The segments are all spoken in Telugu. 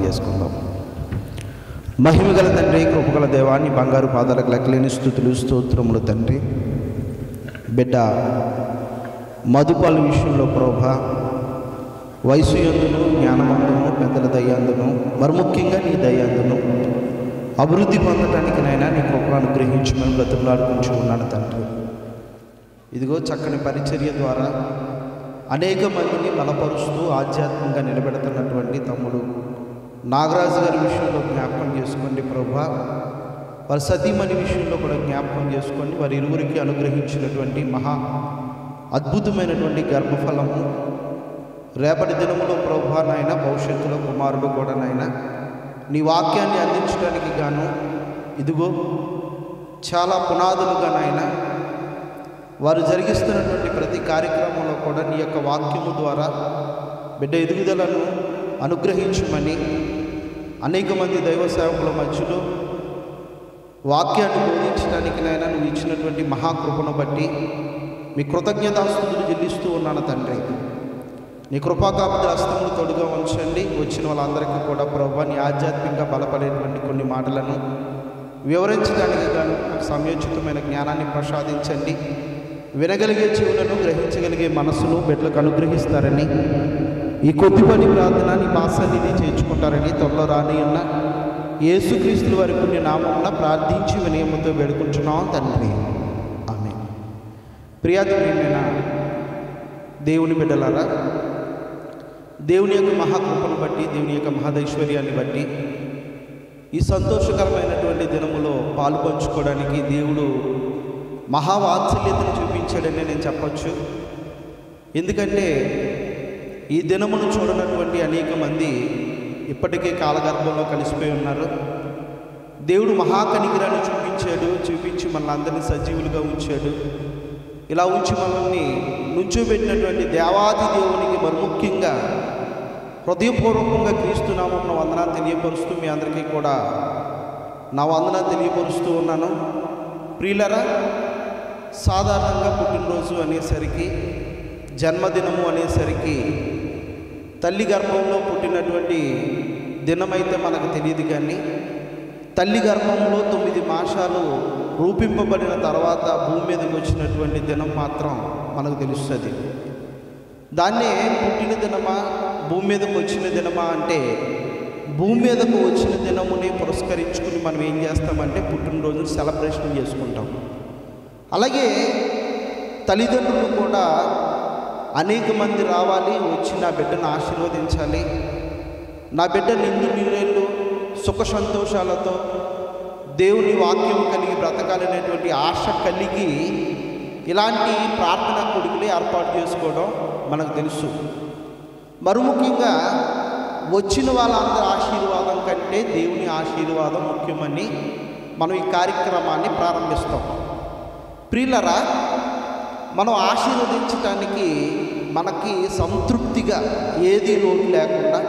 చేసుకుందాం మహిమగల తండ్రి కృపగల దేవాన్ని బంగారు పాదాలకు లెక్కలేని స్థుతులు స్తోత్రములు తండ్రి బిడ్డ మధుపాల విషయంలో ప్రోభ వయసు ఎందును జ్ఞానమందును పెద్దల దయ్యందును మరి ముఖ్యంగా నీ దయ్యందును అభివృద్ధి పొందటానికి నైనా నీ కృపను అనుగ్రహించమని బ్రతుకులాడుకుంటూ ఉన్నాను తండ్రి ఇదిగో చక్కని పరిచర్య ద్వారా అనేక మందిని బలపరుస్తూ ఆధ్యాత్మికంగా నిలబెడుతున్నటువంటి తమ్ముడు నాగరాజు గారి విషయంలో జ్ఞాపకం చేసుకోండి ప్రభా వారి సతీమణి విషయంలో కూడా జ్ఞాపకం చేసుకోండి వారి ఇరువురికి అనుగ్రహించినటువంటి మహా అద్భుతమైనటువంటి గర్భఫలము రేపటి దినములో ప్రభా నాయన భవిష్యత్తులో కుమారుడు కూడా నాయన నీ వాక్యాన్ని అందించడానికి గాను ఇదిగో చాలా పునాదులుగా నాయన వారు జరిగిస్తున్నటువంటి ప్రతి కార్యక్రమంలో కూడా నీ యొక్క వాక్యము ద్వారా బిడ్డ ఎదుగుదలను అనుగ్రహించమని అనేక మంది దైవ సేవకుల మధ్యలో వాక్యాన్ని బోధించడానికి నాయన నువ్వు ఇచ్చినటువంటి మహాకృపను బట్టి మీ కృతజ్ఞతాస్తుతులు చెల్లిస్తూ ఉన్నాను తండ్రి నీ కృపాకాపుద హస్తములు తోడుగా ఉంచండి వచ్చిన వాళ్ళందరికీ కూడా ప్రభా నీ ఆధ్యాత్మికంగా బలపడేటువంటి కొన్ని మాటలను వివరించడానికి గాను నాకు సమయోచితమైన జ్ఞానాన్ని ప్రసాదించండి వినగలిగే చెవులను గ్రహించగలిగే మనసును బిడ్డలకు అనుగ్రహిస్తారని ఈ కొద్దిపాటి ప్రార్థన నీ పాసాన్ని చేర్చుకుంటారని త్వరలో రాని ఉన్న యేసుక్రీస్తుల వారి పుణ్య నామమున ప్రార్థించి వినయముతో వేడుకుంటున్నాం తండ్రి ఆమె ప్రియాతమైన దేవుని బిడ్డలారా దేవుని యొక్క మహాకృపను బట్టి దేవుని యొక్క మహదైశ్వర్యాన్ని బట్టి ఈ సంతోషకరమైనటువంటి దినములో పాలు పంచుకోవడానికి దేవుడు మహావాత్సల్యతను చూపించాడని నేను చెప్పచ్చు ఎందుకంటే ఈ దినమును చూడనటువంటి అనేక మంది ఇప్పటికే కాలగర్భంలో కలిసిపోయి ఉన్నారు దేవుడు మహాకనికిరాన్ని చూపించాడు చూపించి మనల్ని అందరినీ సజీవులుగా ఉంచాడు ఇలా ఉంచి మనల్ని నుంచోబెట్టినటువంటి దేవాది దేవునికి మరి ముఖ్యంగా హృదయపూర్వకంగా క్రీస్తునామం వందనాలు తెలియపరుస్తూ మీ అందరికీ కూడా నా వందనాలు తెలియపరుస్తూ ఉన్నాను ప్రియులరా సాధారణంగా పుట్టినరోజు అనేసరికి జన్మదినము అనేసరికి తల్లి గర్భంలో పుట్టినటువంటి దినమైతే మనకు తెలియదు కానీ తల్లి గర్భంలో తొమ్మిది మాసాలు రూపింపబడిన తర్వాత భూమి మీదకి వచ్చినటువంటి దినం మాత్రం మనకు తెలుస్తుంది దాన్నే పుట్టిన దినమా భూమి మీదకు వచ్చిన దినమా అంటే భూమి మీదకు వచ్చిన దినముని పురస్కరించుకుని మనం ఏం చేస్తామంటే పుట్టినరోజును సెలబ్రేషన్ చేసుకుంటాం అలాగే తల్లిదండ్రులు కూడా అనేక మంది రావాలి వచ్చి నా బిడ్డను ఆశీర్వదించాలి నా బిడ్డ నిండు నీళ్ళు సుఖ సంతోషాలతో దేవుని వాక్యం కలిగి బ్రతకాలనేటువంటి ఆశ కలిగి ఇలాంటి ప్రార్థన కొడుకులు ఏర్పాటు చేసుకోవడం మనకు తెలుసు మరి ముఖ్యంగా వచ్చిన వాళ్ళందరి ఆశీర్వాదం కంటే దేవుని ఆశీర్వాదం ముఖ్యమని మనం ఈ కార్యక్రమాన్ని ప్రారంభిస్తాం ప్రియులరా మనం ఆశీర్వదించడానికి మనకి సంతృప్తిగా ఏది లోటు లేకుండా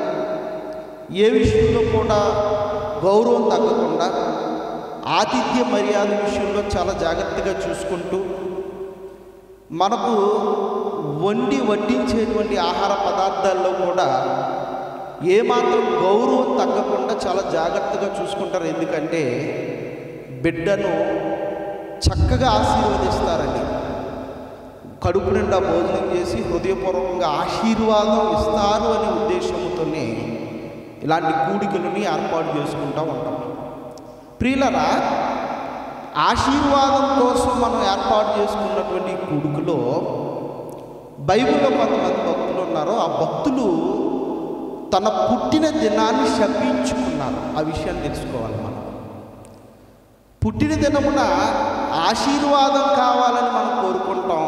ఏ విషయంలో కూడా గౌరవం తగ్గకుండా ఆతిథ్య మర్యాద విషయంలో చాలా జాగ్రత్తగా చూసుకుంటూ మనకు వండి వడ్డించేటువంటి ఆహార పదార్థాల్లో కూడా ఏమాత్రం గౌరవం తగ్గకుండా చాలా జాగ్రత్తగా చూసుకుంటారు ఎందుకంటే బిడ్డను చక్కగా ఆశీర్వదిస్తారని కడుపు నిండా భోజనం చేసి హృదయపూర్వకంగా ఆశీర్వాదం ఇస్తారు అనే ఉద్దేశంతోనే ఇలాంటి కూడికలని ఏర్పాటు చేసుకుంటూ ఉంటాం ప్రియులరా ఆశీర్వాదం కోసం మనం ఏర్పాటు చేసుకున్నటువంటి ఈ కూడుకులో బైబిల్లో కొంతమంది భక్తులు ఉన్నారో ఆ భక్తులు తన పుట్టిన దినాన్ని శపించుకున్నారు ఆ విషయాన్ని తెలుసుకోవాలి మనం పుట్టిన దినమున ఆశీర్వాదం కావాలని మనం కోరుకుంటాం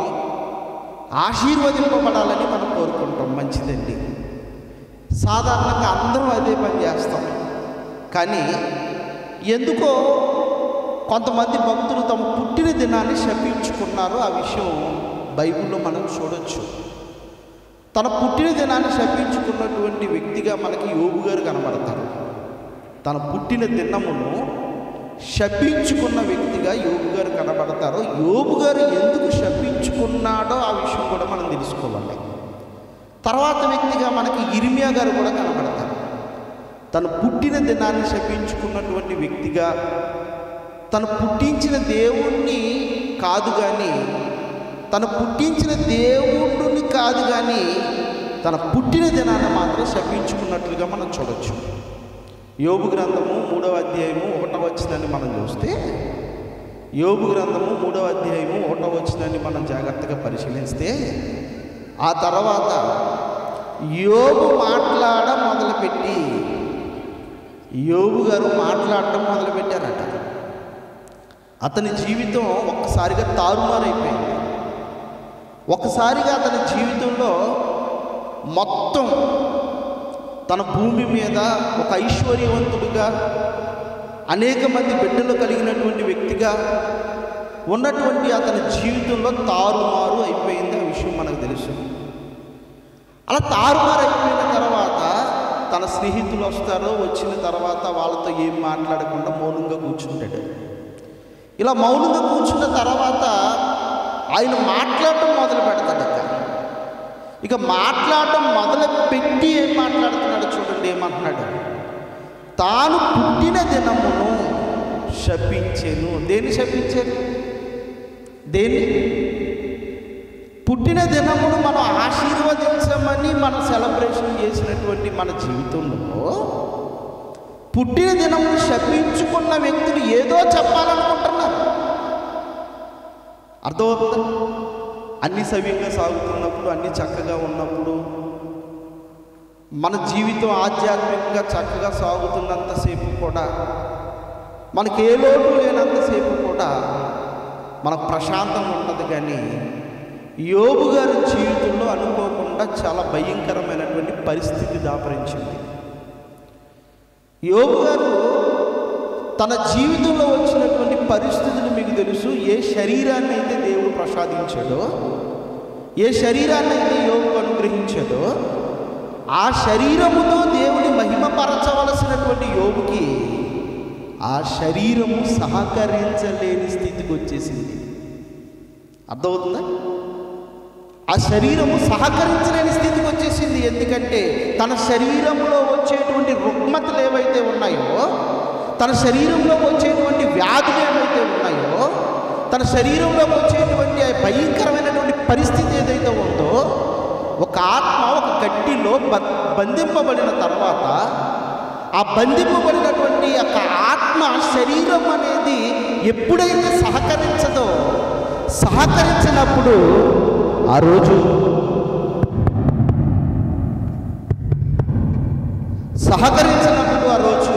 ఆశీర్వదింపబడాలని మనం కోరుకుంటాం మంచిదండి సాధారణంగా అందరం అదే పని చేస్తాం కానీ ఎందుకో కొంతమంది భక్తులు తమ పుట్టిన దినాన్ని శపించుకున్నారు ఆ విషయం బైబిల్లో మనం చూడొచ్చు తన పుట్టిన దినాన్ని శపించుకున్నటువంటి వ్యక్తిగా మనకి యోగు గారు కనబడతారు తన పుట్టిన దినమును శపించుకున్న వ్యక్తిగా యోగు గారు కనబడతారు యోగు గారు ఎందుకు శపించుకున్నాడో ఆ విషయం కూడా మనం తెలుసుకోవాలి తర్వాత వ్యక్తిగా మనకి ఇర్మియా గారు కూడా కనబడతారు తను పుట్టిన దినాన్ని శపించుకున్నటువంటి వ్యక్తిగా తను పుట్టించిన దేవుణ్ణి కాదు కానీ తను పుట్టించిన దేవుడిని కాదు కానీ తన పుట్టిన దినాన్ని మాత్రం శపించుకున్నట్లుగా మనం చూడొచ్చు యోబు గ్రంథము మూడవ అధ్యాయము ఒకటవ వచ్చిందని మనం చూస్తే యోబు గ్రంథము మూడవ అధ్యాయము ఒకటవ వచ్చిందని మనం జాగ్రత్తగా పరిశీలిస్తే ఆ తర్వాత యోబు మాట్లాడ మొదలుపెట్టి యోబు గారు మాట్లాడటం మొదలుపెట్టారట అతని జీవితం ఒక్కసారిగా తారుమారైపోయింది ఒకసారిగా అతని జీవితంలో మొత్తం తన భూమి మీద ఒక ఐశ్వర్యవంతుడిగా అనేక మంది బిడ్డలు కలిగినటువంటి వ్యక్తిగా ఉన్నటువంటి అతని జీవితంలో తారుమారు అయిపోయింది ఆ విషయం మనకు తెలుసు అలా తారుమారు అయిపోయిన తర్వాత తన స్నేహితులు వస్తారో వచ్చిన తర్వాత వాళ్ళతో ఏం మాట్లాడకుండా మౌనంగా కూర్చుంటాడు ఇలా మౌనంగా కూర్చున్న తర్వాత ఆయన మాట్లాడటం మొదలు పెడతాడు అక్క ఇక మాట్లాడటం మొదలు పెట్టి ఏం మాట్లాడుతున్నాడు చూడండి ఏమంటున్నాడు తాను పుట్టిన దినమును శపించెను దేన్ని శపించాను దేన్ని పుట్టిన దినమును మనం ఆశీర్వదించమని మనం సెలబ్రేషన్ చేసినటువంటి మన జీవితంలో పుట్టిన దినమును శపించుకున్న వ్యక్తులు ఏదో చెప్పాలనుకుంటున్నారు అర్థమవుతుందా అన్ని సవ్యంగా సాగుతున్నప్పుడు అన్ని చక్కగా ఉన్నప్పుడు మన జీవితం ఆధ్యాత్మికంగా చక్కగా సాగుతున్నంతసేపు కూడా మనకి ఏ లోటు లేనంతసేపు కూడా మనకు ప్రశాంతం ఉండదు కానీ యోబు గారి జీవితంలో అనుకోకుండా చాలా భయంకరమైనటువంటి పరిస్థితి దాపరించింది యోబు గారు తన జీవితంలో వచ్చినటువంటి పరిస్థితులు మీకు తెలుసు ఏ శరీరాన్ని అయితే దేవుడు ప్రసాదించాడో ఏ శరీరాన్ని అయితే యోగు అనుగ్రహించాడో ఆ శరీరముతో దేవుని మహిమపరచవలసినటువంటి యోగుకి ఆ శరీరము సహకరించలేని స్థితికి వచ్చేసింది అర్థమవుతుందా ఆ శరీరము సహకరించలేని స్థితికి వచ్చేసింది ఎందుకంటే తన శరీరంలో వచ్చేటువంటి రుగ్మతలు ఏవైతే ఉన్నాయో తన శరీరంలో వచ్చేటువంటి వ్యాధులు ఏవైతే ఉన్నాయో తన శరీరంలో వచ్చేటువంటి ఆ భయంకరమైనటువంటి పరిస్థితి ఏదైతే ఉందో ఒక ఆత్మ ఒక గడ్డిలో బ బంధింపబడిన తర్వాత ఆ బంధింపబడినటువంటి యొక్క ఆత్మ శరీరం అనేది ఎప్పుడైతే సహకరించదో సహకరించినప్పుడు ఆ రోజు సహకరించినప్పుడు ఆ రోజు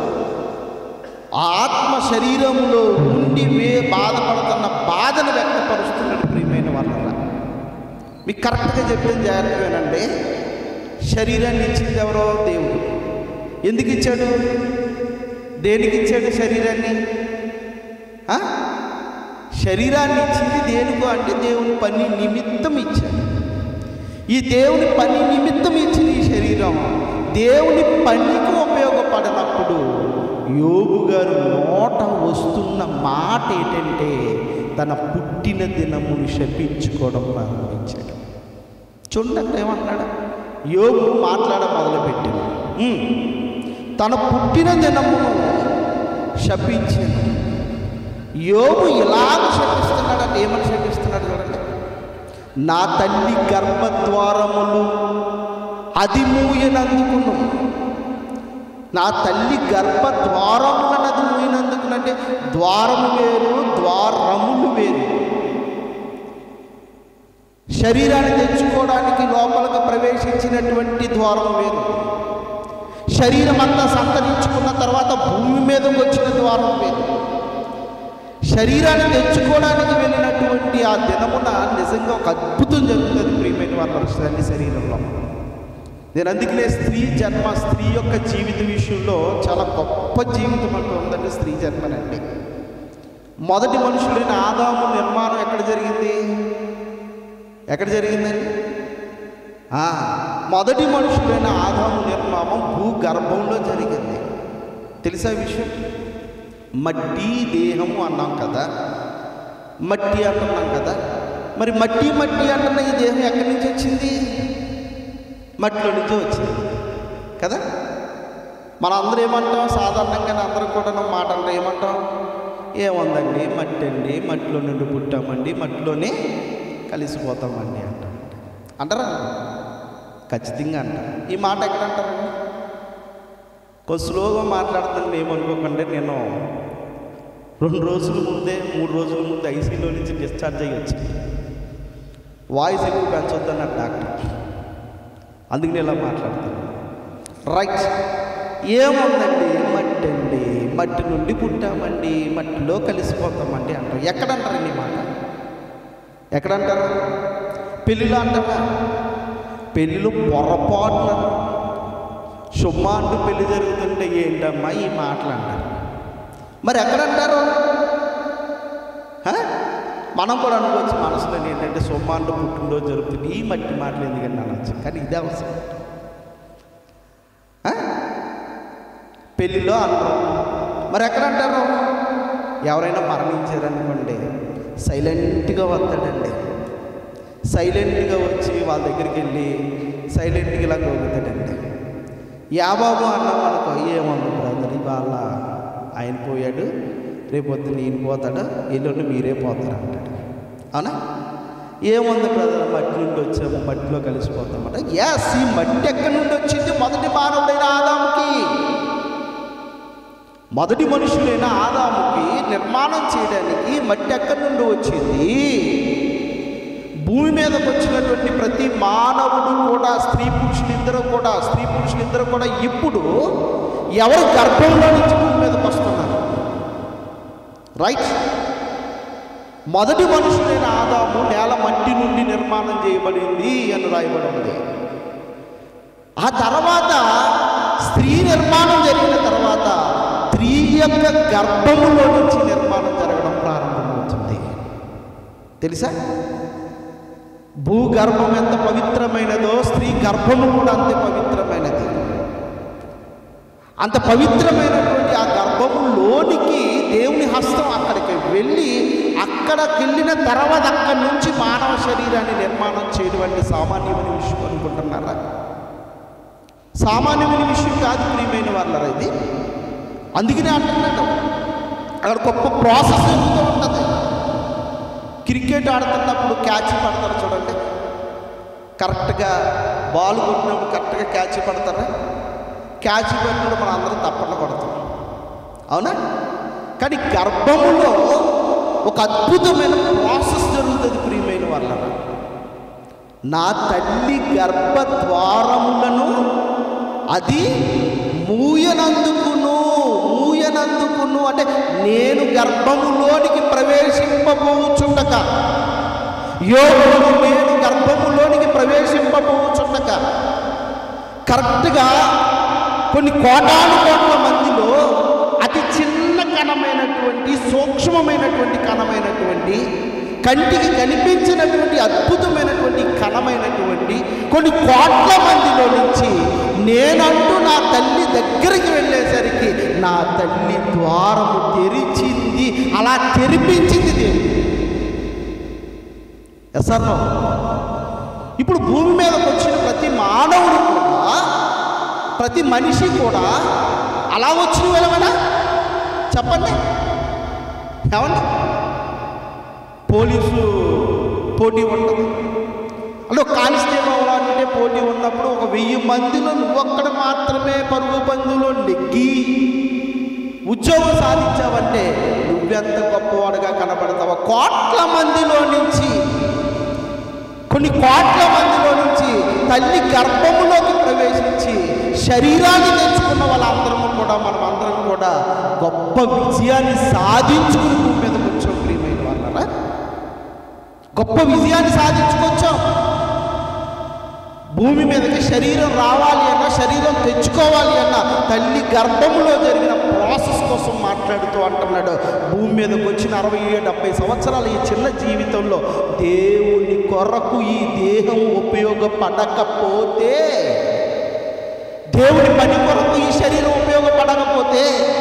ఆ ఆత్మ శరీరంలో ఉండి వే బాధపడుతున్న బాధను వ్యక్తపరుస్తున్నాడు ప్రియమైన వాళ్ళ మీకు కరెక్ట్గా చెప్పింది జాగ్రత్తగానండి శరీరాన్ని ఇచ్చింది ఎవరో దేవుడు ఎందుకు ఇచ్చాడు దేనికి ఇచ్చాడు శరీరాన్ని ఆ? శరీరాన్ని ఇచ్చింది దేనికో అంటే దేవుని పని నిమిత్తం ఇచ్చాడు ఈ దేవుని పని నిమిత్తం ఇచ్చిన ఈ శరీరం దేవుని పనికి ఉపయోగపడినప్పుడు యోగు గారు నోట వస్తున్న మాట ఏంటంటే తన పుట్టిన దినమును శపించుకోవడం ప్రారంభించాడు చూడండి అక్కడ ఏమంటున్నాడు యోగు మాట్లాడ మొదలుపెట్టాడు "ఉమ్, తన పుట్టిన దినమును శపించాను యోగు ఇలాగ శపిస్తున్నాడంటే ఏమని శపిస్తున్నాడు చూడండి నా తల్లి గర్భద్వారములు అది మూయనందుకును నా తల్లి గర్భద్వారములను అది మూయనందుకునంటే ద్వారము వేరు ద్వారములు వేరు శరీరాన్ని తెచ్చుకోవడానికి లోపలికి ప్రవేశించినటువంటి ద్వారం వేరు శరీరం అంతా సంతరించుకున్న తర్వాత భూమి మీదకి వచ్చిన ద్వారం వేరు శరీరాన్ని తెచ్చుకోవడానికి వెళ్ళినటువంటి ఆ దినమున నిజంగా ఒక అద్భుతం జరుగుతుంది ప్రియమైన వాళ్ళ తల్లి శరీరంలో నేను అందుకనే స్త్రీ జన్మ స్త్రీ యొక్క జీవిత విషయంలో చాలా గొప్ప జీవితం అంటూ ఉందంటే స్త్రీ జన్మనండి మొదటి మనుషులైన ఆదాము నిర్మాణం ఎక్కడ జరిగింది ఎక్కడ జరిగిందండి ఆ, మొదటి మనుషులైన ఆదాము నిర్మాణం భూగర్భంలో జరిగింది తెలుసా ఈ విషయం మట్టి దేహము అన్నాం కదా మట్టి అంటున్నాం కదా మరి మట్టి మట్టి అంటున్న ఈ దేహం ఎక్కడి నుంచి వచ్చింది మట్టిలో నుంచి వచ్చింది కదా మనం అందరూ ఏమంటాం సాధారణంగా అందరం కూడా మాట అంటే ఏమంటాం ఏముందండి మట్టి అండి మట్టిలో నుండి పుట్టామండి మట్టిలోనే కలిసిపోతామండి అంటాం అంటారా ఖచ్చితంగా అంటారు ఈ మాట ఎక్కడ అంటారండి కొంచెం స్లోగా మాట్లాడుతుంది ఏమనుకోకండి నేను రెండు రోజుల ముందే మూడు రోజుల ముందే ఐసీలో నుంచి డిశ్చార్జ్ అయ్యొచ్చు వాయిస్ ఎక్కువ పెంచొద్దన్నారు డాక్టర్ అందుకని ఇలా మాట్లాడతాను రైట్ ఏముందండి మట్టి అండి మట్టి నుండి పుట్టామండి మట్టిలో కలిసిపోతామండి అంటారు ఎక్కడంటారండి ఈ మాట ఎక్కడంటారు పెళ్ళిలో అంటారా పెళ్ళిలో పొరపాటున శుభాంటు పెళ్లి జరుగుతుంటే ఏంటమ్మా ఈ మాటలు అంటారు మరి ఎక్కడంటారు హ? మనం కూడా అనుకోవచ్చు మనసులో ఏంటంటే సొమ్మాంలో పుట్టినరోజు జరుగుతుంది ఈ మట్టి మాటలు ఎందుకని అనొచ్చు కానీ ఇదే అవసరం హ? పెళ్ళిలో అంటారు మరి ఎక్కడంటారు ఎవరైనా మరణించారనుకోండి సైలెంట్గా వస్తాడండి సైలెంట్గా వచ్చి వాళ్ళ దగ్గరికి వెళ్ళి సైలెంట్గా ఇలా గోగుతాడండి యాబాబు అన్నాం అనుకో ఏమన్నా బ్రదర్ ఇవాళ ఆయన పోయాడు రేపొద్దున ఈయన పోతాడు ఎల్లుండి మీరే పోతారు అంటాడు అవునా ఏముంది బ్రదర్ మట్టి నుండి వచ్చాము మట్టిలో కలిసిపోతామట ఎస్ ఈ మట్టి ఎక్కడి నుండి వచ్చింది మొదటి మానవుడైన ఆదాముకి మొదటి మనుషులైన ఆదాముకి నిర్మాణం చేయడానికి మట్టి ఎక్కడి నుండి వచ్చింది భూమి మీదకి వచ్చినటువంటి ప్రతి మానవుడు కూడా స్త్రీ పురుషులిద్దరూ కూడా స్త్రీ పురుషులిద్దరూ కూడా ఇప్పుడు ఎవరు గర్భంలో నుంచి భూమి మీదకి వస్తున్నారు రైట్ మొదటి మనుషులైన ఆదాము నేల మట్టి నుండి నిర్మాణం చేయబడింది అని రాయబడి ఉంది ఆ తర్వాత స్త్రీ నిర్మాణం జరిగిన తర్వాత స్త్రీ యొక్క గర్భములో నుంచి నిర్మాణం జరగడం ప్రారంభమవుతుంది తెలుసా భూగర్భం ఎంత పవిత్రమైనదో స్త్రీ గర్భము కూడా అంతే పవిత్రమైనది అంత పవిత్రమైనటువంటి ఆ గర్భములోనికి దేవుని హస్తం అక్కడికి వెళ్ళి అక్కడికి వెళ్ళిన తర్వాత అక్కడి నుంచి మానవ శరీరాన్ని నిర్మాణం చేయడం సామాన్యమైన విషయం అనుకుంటున్నారా సామాన్యమైన విషయం కాదు ప్రియమైన వాళ్ళరా ఇది అందుకనే అంటున్నాడు అక్కడ గొప్ప ప్రాసెస్ జరుగుతూ ఉంటుంది క్రికెట్ ఆడుతున్నప్పుడు క్యాచ్ పడతారు చూడండి కరెక్ట్గా బాల్ కొట్టినప్పుడు కరెక్ట్గా క్యాచ్ పడతారా క్యాచ్ పడినప్పుడు మనం అందరం తప్పట్లు కొడతాం అవునా కానీ గర్భములో ఒక అద్భుతమైన ప్రాసెస్ జరుగుతుంది ప్రియమైన వాళ్ళ నా తల్లి గర్భద్వారములను అది మూయనందుకును మూయనందుకును అంటే నేను గర్భములోనికి ప్రవేశింపబోచుండక యోగుడు నేను గర్భములోనికి ప్రవేశింపబోచుండక కరెక్ట్గా కొన్ని కోటాను కోట్ల మందిలో అతి చిన్న కణమైనటువంటి సూక్ష్మమైనటువంటి కణమైనటువంటి కంటికి కనిపించినటువంటి అద్భుతమైనటువంటి కణమైనటువంటి కొన్ని కోట్ల మందిలో నుంచి నేనంటూ నా తల్లి దగ్గరికి వెళ్ళేసరికి నా తల్లి ద్వారము తెరిచింది అలా తెరిపించింది దేవుడు ఎస్ అర్ నో? ఇప్పుడు భూమి మీదకి వచ్చిన ప్రతి మానవుడు కూడా ప్రతి మనిషి కూడా అలా వచ్చిన వెళ్ళమనా చెప్పండి ఏమండి పోలీసు పోటీ ఉంటుంది అంటే ఒక కానిస్టేబుల్ అవ్వాలంటే పోటీ ఉన్నప్పుడు ఒక వెయ్యి మందిలో నువ్వొక్కడ మాత్రమే పరుగు పందులో నెగ్గి ఉద్యోగం సాధించావంటే నువ్వెంత గొప్పవాడుగా కనబడతావో కోట్ల మందిలో నుంచి కొన్ని కోట్ల మందిలో నుంచి తల్లి గర్భములోకి ప్రవేశించి శరీరాన్ని తెచ్చుకున్న వాళ్ళందరము కూడా మనం అందరం కూడా గొప్ప విజయాన్ని సాధించుకుని భూమి మీదకి వచ్చాం ప్రియమైన వాళ్ళరా గొప్ప విజయాన్ని సాధించుకొచ్చాం భూమి మీదకి శరీరం రావాలి అన్నా శరీరం తెచ్చుకోవాలి అన్నా తల్లి గర్భములో జరిగిన ప్రాసెస్ కోసం మాట్లాడుతూ అంటున్నాడు భూమి మీదకి వచ్చిన అరవై డెబ్బై సంవత్సరాల ఈ చిన్న జీవితంలో దేవుని కొరకు ఈ దేహం ఉపయోగపడకపోతే దేవుని పని కొరకు ఈ శరీరం ఉపయోగపడకపోతే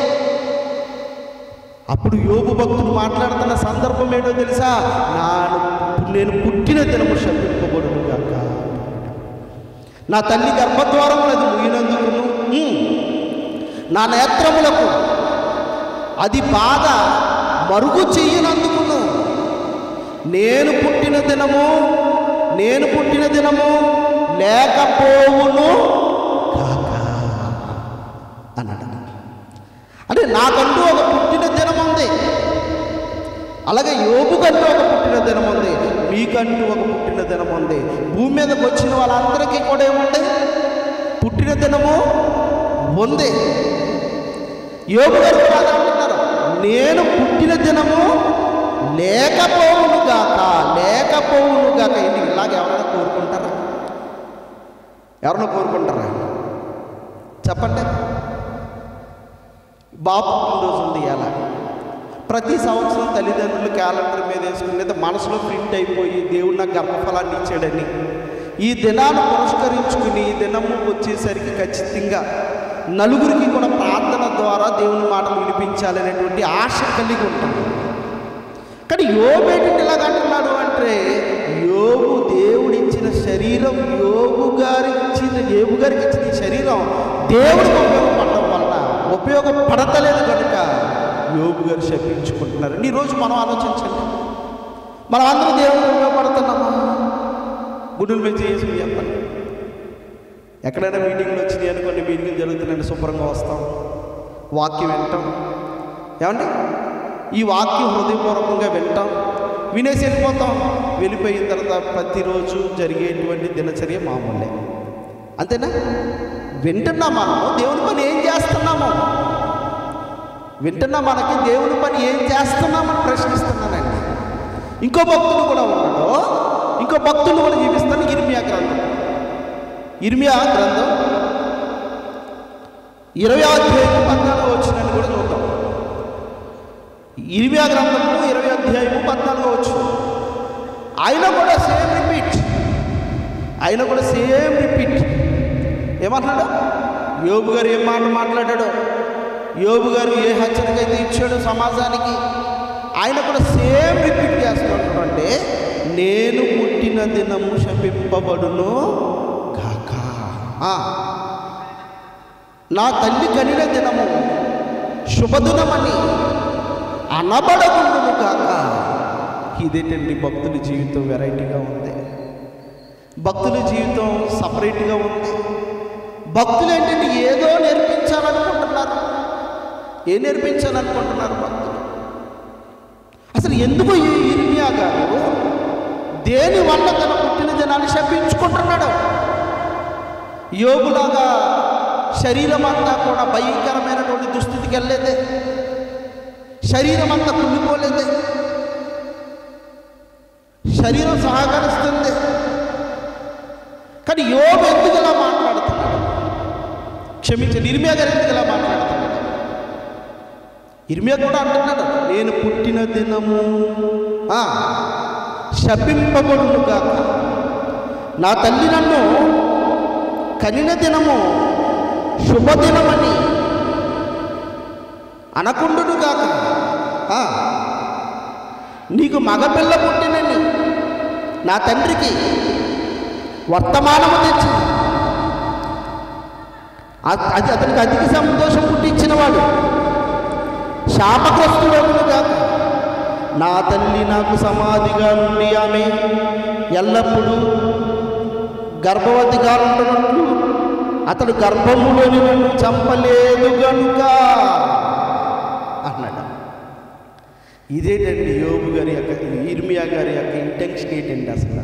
అప్పుడు యోగు భక్తుడు మాట్లాడుతున్న సందర్భం ఏంటో తెలుసా నా నేను పుట్టిన దినము శపింపబడును గాక నా తల్లి గర్భద్వారం అది ముగినందుకును ఉమ్, నా నేత్రములకు అది బాధ మరుగు చెయ్యనందుకును నేను పుట్టిన దినము నేను పుట్టిన దినము లేకపోవును కాక అన్నాడు అంటే నాకంటూ ఒక పుట్టిన దినం ఉంది అలాగే యోగుకంటూ ఒక పుట్టిన దినం ఉంది మీకంటూ ఒక పుట్టిన దినం ఉంది భూమి మీదకి వచ్చిన వాళ్ళందరికీ కూడా ఏముంది పుట్టిన దినము ఉంది యోగు గారు కూడా అదే అంటున్నారు నేను పుట్టిన దినము లేకపోవును గాక లేకపోవును గాక ఏంటి ఇలాగ ఎవరైనా కోరుకుంటారా ఎవరైనా కోరుకుంటారా చెప్పండి బాబు పుట్టినరోజు ఉంది ఎలా ప్రతి సంవత్సరం తల్లిదండ్రులు క్యాలెండర్ మీద వేసుకుని లేదా మనసులో ప్రింట్ అయిపోయి దేవుడు నాకు గర్భఫలాన్ని ఇచ్చాడని ఈ దినాన్ని పురస్కరించుకుని ఈ దినము వచ్చేసరికి ఖచ్చితంగా నలుగురికి కూడా ప్రార్థన ద్వారా దేవుని మాటలు వినిపించాలనేటువంటి ఆశ కలిగి ఉంటాం కానీ యోబేటిని ఇలాగ అంటున్నాడు అంటే యోగు దేవుడిచ్చిన శరీరం యోగు గారి ఇచ్చిన యోగు గారికి ఇచ్చిన ఈ శరీరం దేవుడికి ఉపయోగపడడం వల్ల ఉపయోగపడతలేదు కనుక యోగు గారు శపించుకుంటున్నారు ఈరోజు మనం ఆలోచించండి మనం అందరూ దేవుడికి ఉపయోగపడుతున్నామా గుడ్డుల మీద చేసి చెప్పండి ఎక్కడైనా మీటింగ్లు వచ్చినాయి అనుకోండి మీటింగ్ జరుగుతున్నాయండి శుభ్రంగా వస్తాం వాక్యం వింటాం ఏమండి ఈ వాక్యం హృదయపూర్వకంగా వింటాం వినేసి వెళ్ళిపోతాం వెళ్ళిపోయిన తర్వాత ప్రతిరోజు జరిగేటువంటి దినచర్య మామూలే అంతేనా వింటున్నా మనము దేవుని పని ఏం చేస్తున్నాము వింటున్నా మనకి దేవుని పని ఏం చేస్తున్నామని ప్రశ్నిస్తున్నానండి ఇంకో భక్తుడు కూడా ఉన్నాడు ఇంకో భక్తుడు కూడా జీవిస్తాను ఇర్మియా గ్రంథం ఇర్మియా గ్రంథం ఇరవై అధ్యాయం పద్నాలుగు వచ్చినని కూడా చూద్దాం ఇరవై గ్రంథము ఇరవై అధ్యాయము పద్నాలుగు వచ్చు ఆయన కూడా సేమ్ రిపీట్ ఆయన కూడా సేమ్ రిపీట్ ఏమన్నాడు యోబు గారు ఏం మాట మాట్లాడాడు యోబు గారు ఏ హెచ్చరిక అయితే ఇచ్చాడు సమాజానికి ఆయన కూడా సేమ్ రిపీట్ చేస్తున్నాడు అంటే నేను పుట్టిన దినము శపింపబడును కాక ఆ. నా తల్లి కనిన దినము శుభదినమని అనబడకుండును కాక ఇదేంటండి భక్తుల జీవితం వెరైటీగా ఉంది భక్తుల జీవితం సపరేట్గా ఉంది భక్తులు ఏంటంటే ఏదో నేర్పించాలనుకుంటున్నారు ఏ నేర్పించాలనుకుంటున్నారు భక్తులు అసలు ఎందుకు ఈ ఇర్మియా గారు దేని వల్ల తన పుట్టిన దినాన్ని శపించుకుంటున్నాడు యోగులాగా శరీరం అంతా కూడా భయంకరమైనటువంటి దుస్థితికి వెళ్ళలేదే శరీరం అంతా కుళ్ళిపోలేదే శరీరం సహకరిస్తుంది కానీ యోగు ఎందుకు ఇలా మాట్లాడుతున్నాడు క్షమించండి ఇర్మియా గారు ఎందుకు ఇలా మాట్లాడుతున్నాడు ఇర్మియా కూడా అంటున్నాడు నేను పుట్టిన దినము ఆ, శపింపబడును కాక నా తల్లి నన్ను కనిన దినము శుభదినమని అనకుండును కాక ఆ, నీకు మగపిల్ల పుట్టినని నా తండ్రికి వర్తమానము తెచ్చి అ- అది అతనికి అధిక సంతోషం పుట్టించినవాడు శాపగ్రస్తుడవును కాక నా తల్లి నాకు సమాధిగా నుండి ఆమె ఎల్లప్పుడూ గర్భవతిగా ఉంటున్నట్లు అతడు గర్భములోని నన్ను చంపలేదు గనుక అన్నాడు ఇదేంటండి యోబు గారి యొక్క ఇర్మియా గారి యొక్క ఇంటెన్షన్ ఏంటండి అసలు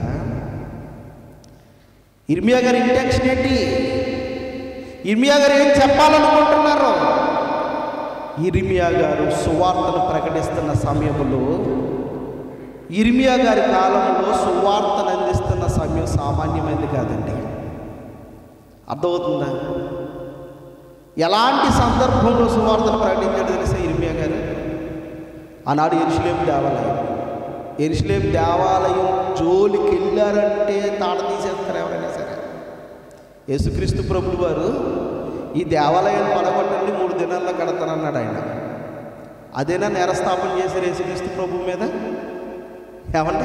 ఇర్మియా గారి ఇంటెన్షన్ ఏంటి ఇర్మియా గారు ఏం చెప్పాలనుకుంటున్నారు ఇర్మియా గారు సువార్తను ప్రకటిస్తున్న సమయంలో ఇర్మియా గారి కాలంలో సువార్తను అందిస్తున్న సమయం సామాన్యమైనది కాదండి అర్థమవుతుందా ఎలాంటి సందర్భంలో సువార్తను ప్రకటించాడు తెలిసే ఇర్మియా గారు ఆనాడు ఎరుసలేం దేవాలయం ఎరుసలేం దేవాలయం జోలికి వెళ్ళారంటే తాడ తీసేస్తారు ఎవరైనా సరే యేసుక్రీస్తు ప్రభులు వారు ఈ దేవాలయాన్ని పడగొట్టండి మూడు దినాల్లో కడతానన్నాడు ఆయన అదేనా నేరస్థాపన చేశారు యేసుక్రీస్తు ప్రభు మీద ఏమండి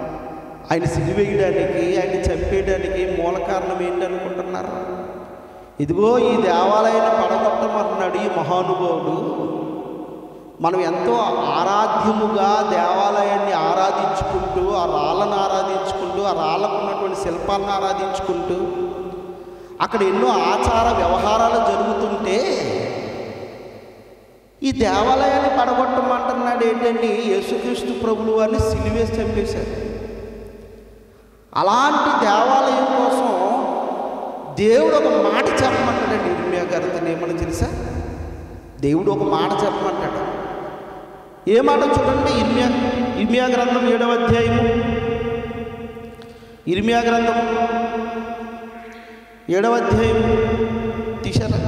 ఆయన సిలివేయడానికి ఆయన చంపేయడానికి మూల కారణం ఏంటి అనుకుంటున్నారు ఇదిగో ఈ దేవాలయాన్ని పడగొట్టమన్నాడు ఈ మహానుభావుడు మనం ఎంతో ఆరాధ్యముగా దేవాలయాన్ని ఆరాధించుకుంటూ ఆ రాళ్ళను ఆరాధించుకుంటూ ఆ రాళ్ళకు ఉన్నటువంటి శిల్పాలను ఆరాధించుకుంటూ అక్కడ ఎన్నో ఆచార వ్యవహారాలు జరుగుతుంటే ఈ దేవాలయాన్ని పడగొట్టమంటున్నాడు ఏంటండి యేసుక్రీస్తు ప్రభులు వారిని సిలివేసి చంపేశారు అలాంటి దేవాలయం కోసం దేవుడు ఒక మాట చెప్పమంటాడండి ఇర్మియా గారితో ఏమని తెలుసా దేవుడు ఒక మాట చెప్పమంటాడు ఏ మాట చూడండి ఇర్మియా ఇర్మియా గ్రంథం ఏడవ అధ్యాయము ఇర్మియా గ్రంథం ఏడవ అధ్యాయం తీశారా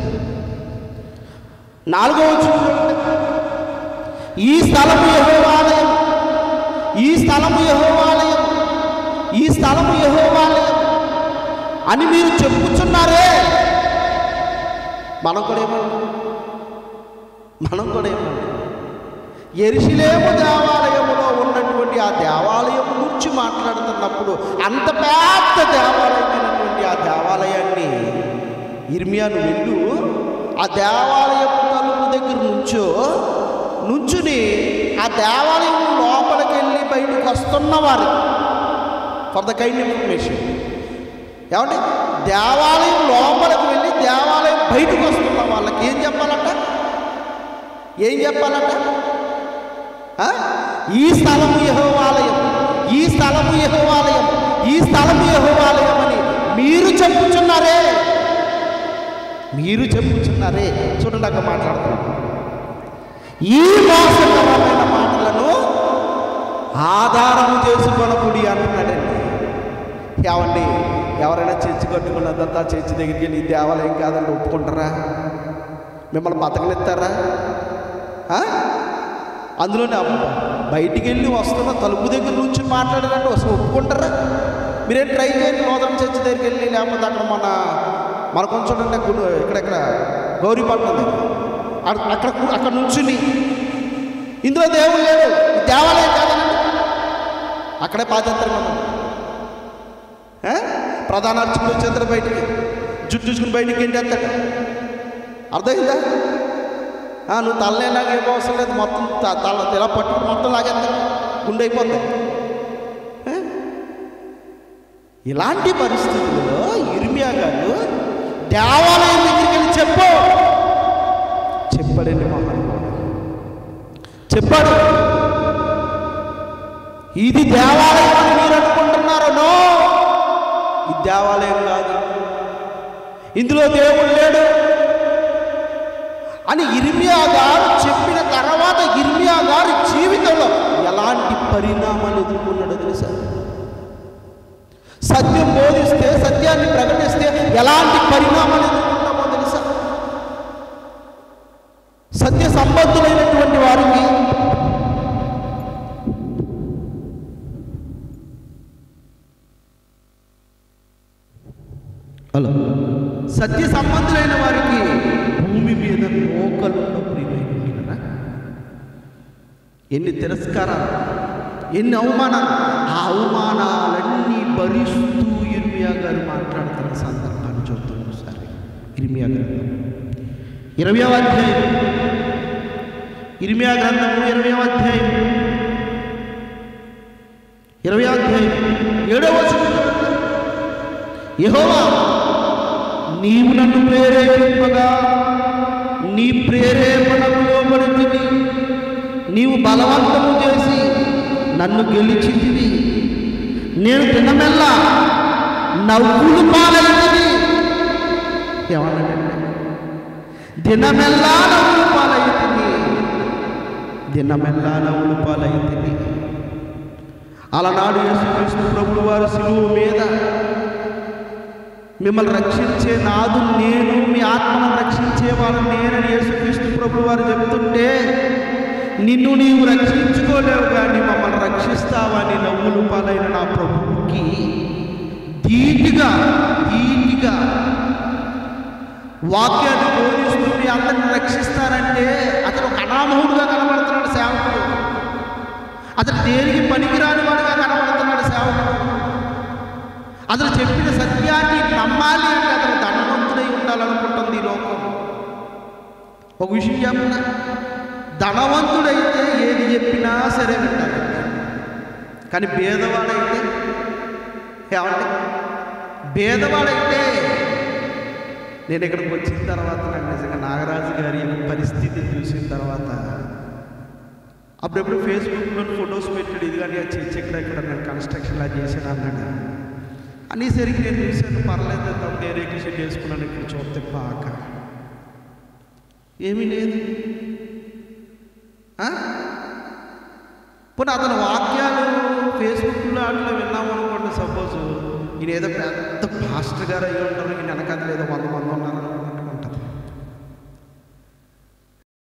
నాలుగవ చూడండి ఈ స్థలము యహోవాలయం ఈ స్థలము యహోవాలయం ఈ స్థలము యహోవాలయం అని మీరు చెప్పుచున్నారే మనం కూడా ఏమన్నాం మనం కూడా ఏమన్నాం ఎరిశిలేము దేవాలయములో ఉన్నటువంటి ఆ దేవాలయం గురించి మాట్లాడుతున్నప్పుడు అంత పెద్ద దేవాలయమైనటువంటి ఆ దేవాలయాన్ని ఇర్మియాను వెళ్ళు ఆ దేవాలయపు తలుపు దగ్గర నుంచో నుంచుని ఆ దేవాలయం లోపలికి వెళ్ళి బయటకు వస్తున్న వారికి ఫర్ ద కైండ్ ఇన్ఫర్మేషన్ ఏమంటే దేవాలయం లోపలికి వెళ్ళి దేవాలయం బయటకు వస్తున్న వాళ్ళకి ఏం చెప్పాలంట ఏం చెప్పాలంట ఆ? ఈ స్థలము యహోవాలయం ఈ స్థలము యహోవాలయం ఈ స్థలము యహోవాలయం అని మీరు చెప్పుచున్నారే మీరు చెప్పుచున్నారే చూడండి అక్కడ మాట్లాడుతున్నాం ఈ మోసకరమైన మాటలను ఆధారము చేసుకొనకుడి అంటున్నాడండి ఏమండి ఎవరైనా చర్చి కట్టుకున్నదంతా చర్చి దగ్గరికి వెళ్ళి ఈ దేవాలయం కాదండి ఒప్పుకుంటారా మిమ్మల్ని బతకనిస్తారా ఆ? అందులోనే అబ్బా, బయటికి వెళ్ళి వస్తున్న తలుపు దగ్గర నుంచి మాట్లాడారంటే అసలు ఒప్పుకుంటారా మీరేం ట్రై చేయండి నూతన చర్చి దగ్గరికి వెళ్ళి లేకపోతే అక్కడ మన మన కొంచెం ఉండే గుడి ఇక్కడ ఇక్కడ గౌరీపట్నం దగ్గర అక్కడ అక్కడ కు- అక్కడ నుంచుని ఇందులో దేవుడు లేడు ఈ దేవాలయం కాదండి అక్కడే పాతంతరం ఉన్నాం ఏ? ప్రధాన అర్చకుడు వచ్చేద్దరు బయటికి జుట్టు చూసుకుని బయటికి ఏంటేస్తాడు అర్థమైందా ఆ, నువ్వు తలనేలాగా ఏం అవసరం లేదు మొత్తం త- తల ఇలా పట్టుకుని మొత్తం లాగేస్తాడు గుండె అయిపోతుంది ఏ? ఇలాంటి పరిస్థితుల్లో ఇర్మియా గారు దేవాలయం దగ్గరికి వెళ్ళి చెప్పు చెప్పాడండి మహానుభావుడు చెప్పాడు ఇది దేవాలయం అని మీరు అనుకుంటున్నారు నో ఇది దేవాలయం కాదు ఇందులో దేవుడు లేడు అని ఇర్మియా గారు చెప్పిన తర్వాత ఇర్మియా గారి జీవితంలో ఎలాంటి పరిణామాలు ఎదుర్కొన్నాడో తెలుసా సత్యం బోధిస్తే సత్యాన్ని ప్రకటిస్తే ఎలాంటి పరిణామాలు ఎదుర్కొంటామో తెలుసా సత్య సంబద్ధులైనటువంటి వారికి హలో సత్య సంబంధులైన వారికి భూమి మీద మోకలున్న ప్రియమైన ఎన్ని తిరస్కారాలు ఎన్ని అవమానాలు ఆ అవమానాలన్నీ భరిస్తూ ఇర్మియా గారు మాట్లాడుతున్న సందర్భాన్ని చూద్దాం ఒకసారి ఇర్మియా గారు ఇరవై అధ్యాయం ఇర్మియా గ్రంథము ఇరవై అధ్యాయం ఇరవై అధ్యాయం ఏడవ వచనం యెహోవా నీవు నన్ను ప్రేరేపింపగా నీ ప్రేరేపణకు లోబడితివి నీవు బలవంతము చేసి నన్ను గెలిచితివి నేను దినమెల్లా నవ్వులు పాలైతివి ఏమన్నాడండి దినమెల్లా నవ్వులు పాలైతివి దినమెల్లా నవ్వులు పాలైతివి అలనాడు యేసుక్రీస్తు ప్రభుడు వారు సిలువ మీద మిమ్మల్ని రక్షించే నాదు నేను మీ ఆత్మను రక్షించేవాడు నేనని యేసుక్రీస్తు ప్రభు వారు చెబుతుంటే నిన్ను నీవు రక్షించుకోలేవు కానీ మమ్మల్ని రక్షిస్తావని నవ్వులు పాలైన నా ప్రభువుకి ధీటుగా ధీటుగా వాక్యాన్ని బోధిస్తూ మీ అందరిని రక్షిస్తారంటే అతను ఒక అనామహుడుగా కనబడుతున్నాడు సేవకుడు అతను దేనికి పనికిరాని వాడుగా కనబడుతున్నాడు సేవకుడు అతను చెప్పిన సత్యాన్ని నమ్మాలి అంటే అతను ధనవంతుడై ఉండాలనుకున్నాడు ఒక విషయం చెప్పిన ధనవంతుడైతే ఏది చెప్పినా సరే వింటాడు కానీ భేదవాడైతే ఏమంటే భేదవాడైతే నేను ఇక్కడికి వచ్చిన తర్వాత నాకు నిజంగా నాగరాజు గారి యొక్క పరిస్థితి చూసిన తర్వాత అప్పుడెప్పుడు ఫేస్బుక్లో ఫొటోస్ పెట్టాడు ఇది కానీ చర్చ్ ఎక్కడ ఎక్కడ నేను కన్స్ట్రక్షన్లా చేశాను అన్నాడు అనేసరికి నేను చూశాను పర్లేదు తమ్ముడు ఏ రేకుల షెడ్ వేసుకున్నాను ఇక్కడ చూస్తే బాక ఏమీ లేదు ఆ? పోనీ అతని వాక్యాలు ఫేస్బుక్లో అట్లా విన్నాం అనుకోండి సపోజ్ ఈయన ఏదో పెద్ద పాస్టర్ గారు అయ్యి ఉంటారు ఈయన వెనకాల ఏదో వంద మంది ఉన్నారు